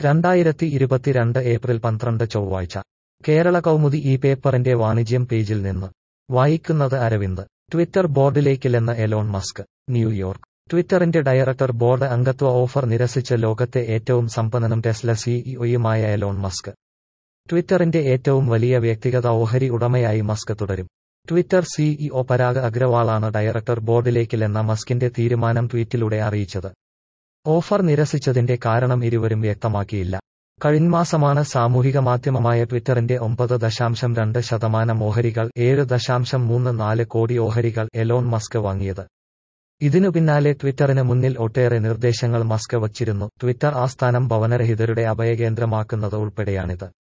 രണ്ടായിരത്തി ഇരുപത്തിരണ്ട് ഏപ്രിൽ പന്ത്രണ്ട് ചൊവ്വാഴ്ച കേരള കൗമുദി ഈ പേപ്പറിന്റെ വാണിജ്യം പേജിൽ നിന്ന് വായിക്കുന്നത് അരവിന്ദ് ട്വിറ്റർ ബോർഡിലേക്കില്ലെന്ന് എലോൺ മസ്ക് ന്യൂയോർക്ക് ട്വിറ്ററിന്റെ ഡയറക്ടർ ബോർഡ് അംഗത്വ ഓഫർ നിരസിച്ച ലോകത്തെ ഏറ്റവും സമ്പന്നനും ടെസ്ല സിഇഒയുമായ എലോൺ മസ്ക് ട്വിറ്ററിന്റെ ഏറ്റവും വലിയ വ്യക്തിഗത ഓഹരി ഉടമയായി മസ്ക് തുടരും ട്വിറ്റർ സിഇഒ പരാഗ് അഗ്രവാളാണ് ഡയറക്ടർ ബോർഡിലേക്കില്ലെന്ന മസ്കിന്റെ തീരുമാനം ട്വീറ്റിലൂടെ അറിയിച്ചത് ഓഫർ നിരസിച്ചതിന്റെ കാരണം ഇരുവരും വ്യക്തമാക്കിയില്ല കഴിഞ്ഞമാസമാണ് സാമൂഹിക മാധ്യമമായ ട്വിറ്ററിന്റെ ഒമ്പത് ദശാംശം രണ്ട് ശതമാനം ഓഹരികൾ ഏഴ് ദശാംശം മൂന്ന് നാല് കോടി ഓഹരികൾ എലോൺ മസ്ക് വാങ്ങിയത് ഇതിനു പിന്നാലെ ട്വിറ്ററിന് മുന്നിൽ ഒട്ടേറെ നിർദ്ദേശങ്ങൾ മസ്ക് വച്ചിരുന്നു ട്വിറ്റർ ആസ്ഥാനം ഭവനരഹിതരുടെ അഭയകേന്ദ്രമാക്കുന്നത് ഉൾപ്പെടെയാണിത്